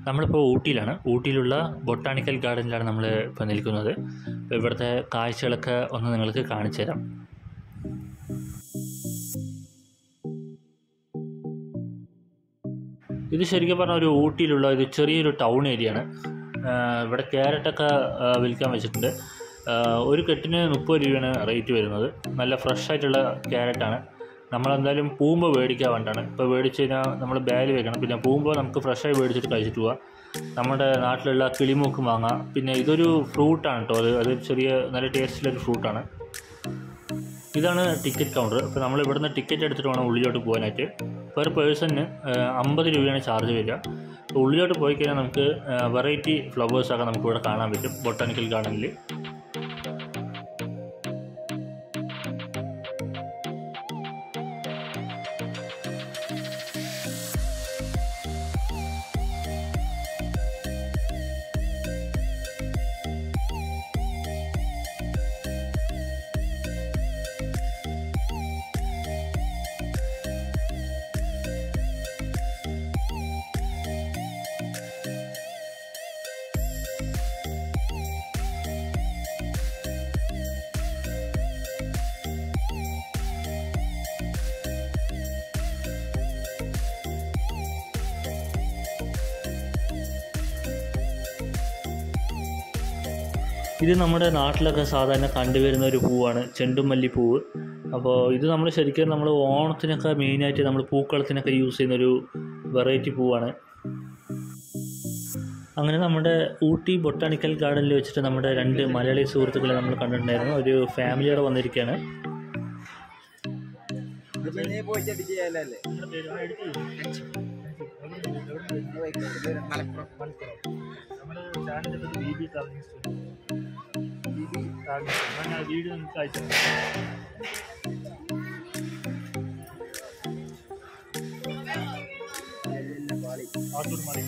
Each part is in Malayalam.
നമ്മളിപ്പോൾ ഊട്ടിയിലാണ് ഊട്ടിയിലുള്ള ബൊട്ടാണിക്കൽ ഗാർഡനിലാണ് നമ്മൾ ഇപ്പോൾ നിൽക്കുന്നത് അപ്പോൾ ഇവിടുത്തെ കാഴ്ചകളൊക്കെ ഒന്ന് നിങ്ങൾക്ക് കാണിച്ചു തരാം ഇത് ശരിക്കും പറഞ്ഞാൽ ഒരു ഊട്ടിയിലുള്ള ഒരു ചെറിയൊരു ടൗൺ ഏരിയയാണ് ഇവിടെ ക്യാരറ്റൊക്കെ വിൽക്കാൻ വെച്ചിട്ടുണ്ട് ആ, ഒരു കെട്ടിന് മുപ്പത് രൂപയാണ് റേറ്റ് വരുന്നത് നല്ല ഫ്രഷ് ആയിട്ടുള്ള ക്യാരറ്റാണ് നമ്മളെന്തായാലും പൂമ്പ് മേടിക്കാൻ വേണ്ടിയാണ് ഇപ്പോൾ മേടിച്ച് കഴിഞ്ഞാൽ നമ്മൾ ബാല് വെക്കണം പിന്നെ പൂമ്പ് നമുക്ക് ഫ്രഷായി മേടിച്ചിട്ട് കഴിച്ചിട്ട് പോവാം നമ്മുടെ നാട്ടിലുള്ള കിളിമൂക്ക് മാങ്ങ പിന്നെ ഇതൊരു ഫ്രൂട്ടാണ് കേട്ടോ അത് അത് ചെറിയ നല്ല ടേസ്റ്റിലൊരു ഫ്രൂട്ടാണ് ഇതാണ് ടിക്കറ്റ് കൗണ്ടർ അപ്പോൾ നമ്മൾ ഇവിടുന്ന് ടിക്കറ്റ് എടുത്തിട്ട് വേണം ഉള്ളിലോട്ട് പോകാനായിട്ട് പെർ പേഴ്സണിന് അമ്പത് രൂപയാണ് ചാർജ് വരിക അപ്പോൾ ഉള്ളിലോട്ട് പോയി കഴിഞ്ഞാൽ നമുക്ക് വെറൈറ്റി ഫ്ലവേഴ്സൊക്കെ നമുക്ക് ഇവിടെ കാണാൻ പറ്റും ബൊട്ടാനിക്കൽ ഗാർഡനിൽ ഇത് നമ്മുടെ നാട്ടിലൊക്കെ സാധാരണ കണ്ടുവരുന്ന ഒരു പൂവാണ് ചെണ്ടുമല്ലി പൂവ് അപ്പോൾ ഇത് നമ്മൾ ശരിക്കും നമ്മൾ ഓണത്തിനൊക്കെ മെയിനായിട്ട് നമ്മൾ പൂക്കളത്തിനൊക്കെ യൂസ് ചെയ്യുന്ന ഒരു വെറൈറ്റി പൂവാണ് അങ്ങനെ നമ്മുടെ ഊട്ടി ബൊട്ടാണിക്കൽ ഗാർഡനിൽ വെച്ചിട്ട് നമ്മുടെ രണ്ട് മലയാളി സുഹൃത്തുക്കളെ നമ്മൾ കണ്ടിട്ടുണ്ടായിരുന്നു ഒരു ഫാമിലിയോടെ വന്നിരിക്കുകയാണ് നീ പോയിട്ട് അടിച്ച് ചെയ്യാനല്ലേ വീഡിയോ നിങ്ങൾക്ക് അയച്ചു ആത്തൂർ മാറി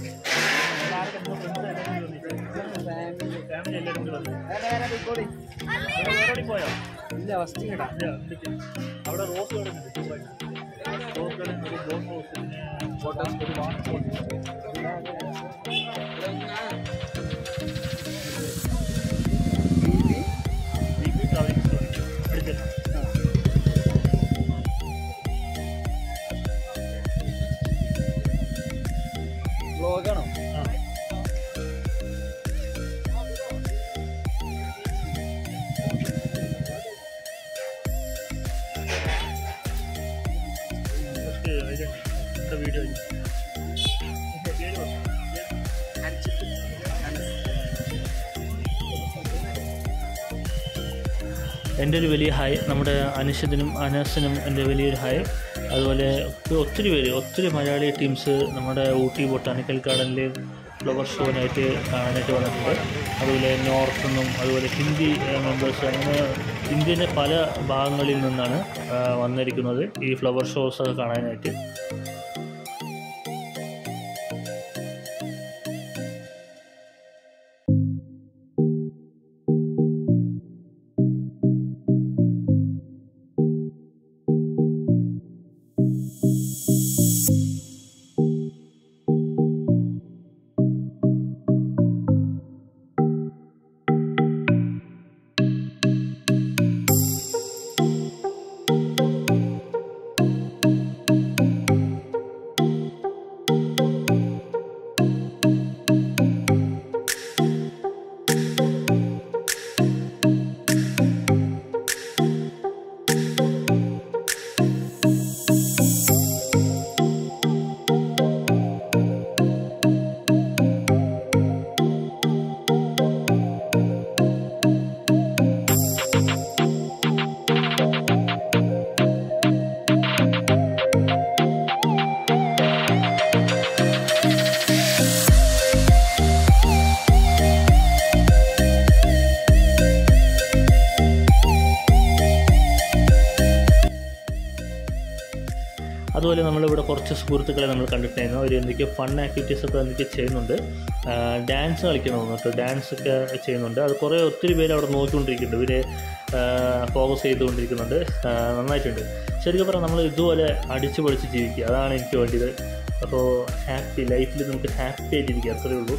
ഫാമിലി എല്ലാവരും കൂടി വന്നു ഓടി പോയോ ഇല്ല ഫസ്റ്റ് കേട്ടാ ഇല്ല, എന്തൊക്കെ? അവിടെ റോസ് ഗാർഡൻ ഉണ്ട് ചെറുതായിട്ട്. റോസ് ഗാർഡൻ ഒരു ബോട്ട് ഹൗസ് പിന്നെ ഫോട്ടോസ് ഒരു water falls weekly traveling story അടുത്തല്ല ബ്ലോഗാണോ ആ ഫസ്റ്റ് ഇത് നമ്മുടെ വീഡിയോ പേര് പറ. എൻ്റെ ഒരു വലിയ ഹായ് നമ്മുടെ അനിഷത്തിനും അനസിനും എൻ്റെ വലിയൊരു ഹായ് അതുപോലെ ഒത്തിരി പേര് ഒത്തിരി മലയാളി ടീംസ് നമ്മുടെ ഊട്ടി ബൊട്ടാനിക്കൽ ഗാർഡനിൽ ഫ്ലവർ ഷോനായിട്ട് കാണാനായിട്ട് വന്നിട്ടുണ്ട് അതുപോലെ നോർത്ത് നിന്നും അതുപോലെ ഹിന്ദി മെമ്പേഴ്സ് അങ്ങനെ ഇന്ത്യൻ്റെ പല ഭാഗങ്ങളിൽ നിന്നാണ് ആ, വന്നിരിക്കുന്നത് ഈ ഫ്ലവർ ഷോസൊക്കെ കാണാനായിട്ട് അതുപോലെ നമ്മളിവിടെ കുറച്ച് സുഹൃത്തുക്കളെ നമ്മൾ കണ്ടിട്ടുണ്ടായിരുന്നു അവർ എന്തൊക്കെയോ ഫൺ ആക്ടിവിറ്റീസ് ഒക്കെ എന്തൊക്കെ ചെയ്യുന്നുണ്ട് ഡാൻസ് കളിക്കണം കേട്ടോ ഡാൻസ് ഒക്കെ ചെയ്യുന്നുണ്ട് അത് കുറേ ഒത്തിരി പേര് അവിടെ നോക്കിക്കൊണ്ടിരിക്കുന്നുണ്ട് ഇവർ ഫോക്കസ് ചെയ്തുകൊണ്ടിരിക്കുന്നുണ്ട് ആ, നന്നായിട്ടുണ്ട് ശരിക്കും പറഞ്ഞാൽ നമ്മൾ ഇതുപോലെ അടിച്ചു പൊളിച്ച് ജീവിക്കുക അതാണ് എനിക്ക് വേണ്ടിയത് അപ്പോൾ ഹാപ്പി ലൈഫിൽ നമുക്ക് ഹാപ്പി ആയിട്ടിരിക്കുക അത്രയേ ഉള്ളൂ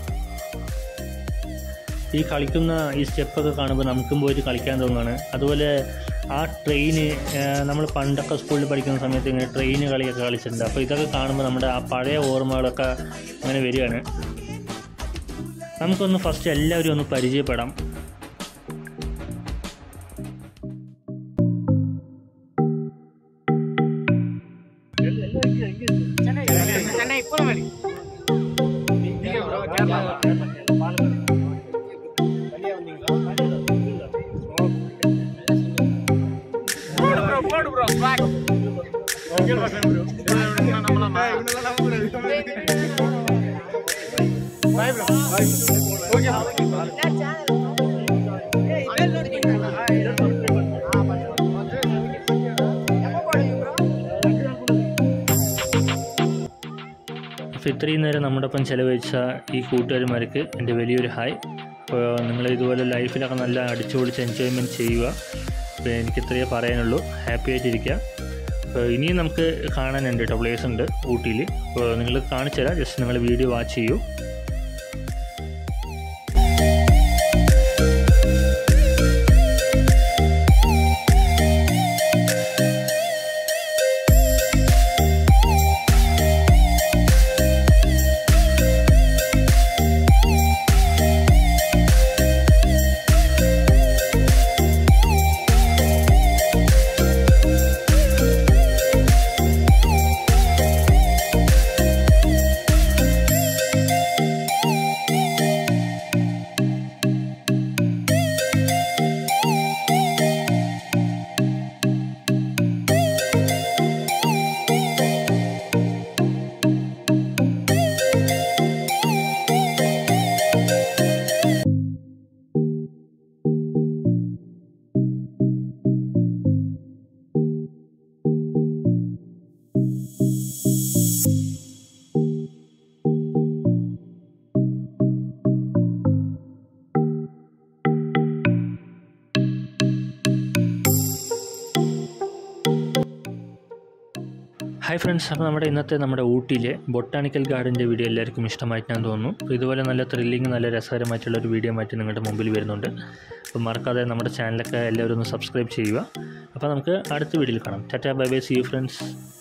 ഈ കളിക്കുന്ന ഈ സ്റ്റെപ്പൊക്കെ കാണുമ്പോൾ നമുക്കും പോയിട്ട് കളിക്കാൻ തോന്നുകയാണ് അതുപോലെ ആ ട്രെയിന് നമ്മൾ പണ്ടൊക്കെ സ്കൂളിൽ പഠിക്കുന്ന സമയത്ത് ഇങ്ങനെ ട്രെയിൻ കളിയൊക്കെ കളിച്ചിട്ടുണ്ട് അപ്പോൾ ഇതൊക്കെ കാണുമ്പോൾ നമ്മുടെ ആ പഴയ ഓർമ്മകളൊക്കെ അങ്ങനെ വരികയാണ് നമുക്കൊന്ന് ഫസ്റ്റ് എല്ലാവരും ഒന്ന് പരിചയപ്പെടാം അപ്പോൾ ഇത്രയും നേരം നമ്മുടെ ഒപ്പം ചിലവഴിച്ച ഈ കൂട്ടുകാരന്മാർക്ക് എൻ്റെ വലിയൊരു ഹായ് അപ്പോൾ നിങ്ങൾ ഇതുപോലെ ലൈഫിലൊക്കെ നല്ല അടിച്ചു പൊളിച്ച് എൻജോയ്മെൻറ്റ് ചെയ്യുക അപ്പോൾ എനിക്ക് ഇത്രയേ പറയാനുള്ളൂ ഹാപ്പി ആയിട്ടിരിക്കുക അപ്പോൾ ഇനിയും നമുക്ക് കാണാനുണ്ട് കേട്ടോ പ്ലേസ് ഉണ്ട് ഊട്ടിയിൽ അപ്പോൾ നിങ്ങൾ കാണിച്ചു തരാം ജസ്റ്റ് നിങ്ങൾ വീഡിയോ വാച്ച് ചെയ്യൂ ഹായ് ഫ്രണ്ട്സ് അപ്പോൾ നമ്മുടെ ഇന്നത്തെ നമ്മുടെ ഊട്ടിയിലെ ബൊട്ടാണിക്കൽ ഗാർഡൻ്റെ വീഡിയോ എല്ലാവർക്കും ഇഷ്ടമായിട്ട് ഞാൻ തോന്നുന്നു അപ്പോൾ ഇതുപോലെ നല്ല ത്രില്ലിങ് നല്ല രസകരമായിട്ടുള്ള ഒരു വീഡിയോ ആയിട്ട് നിങ്ങളുടെ മുമ്പിൽ വരുന്നുണ്ട് അപ്പോൾ മറക്കാതെ നമ്മുടെ ചാനലൊക്കെ എല്ലാവരും ഒന്ന് സബ്സ്ക്രൈബ് ചെയ്യുക അപ്പോൾ നമുക്ക് അടുത്ത വീഡിയോയിൽ കാണാം tata bye bye see you friends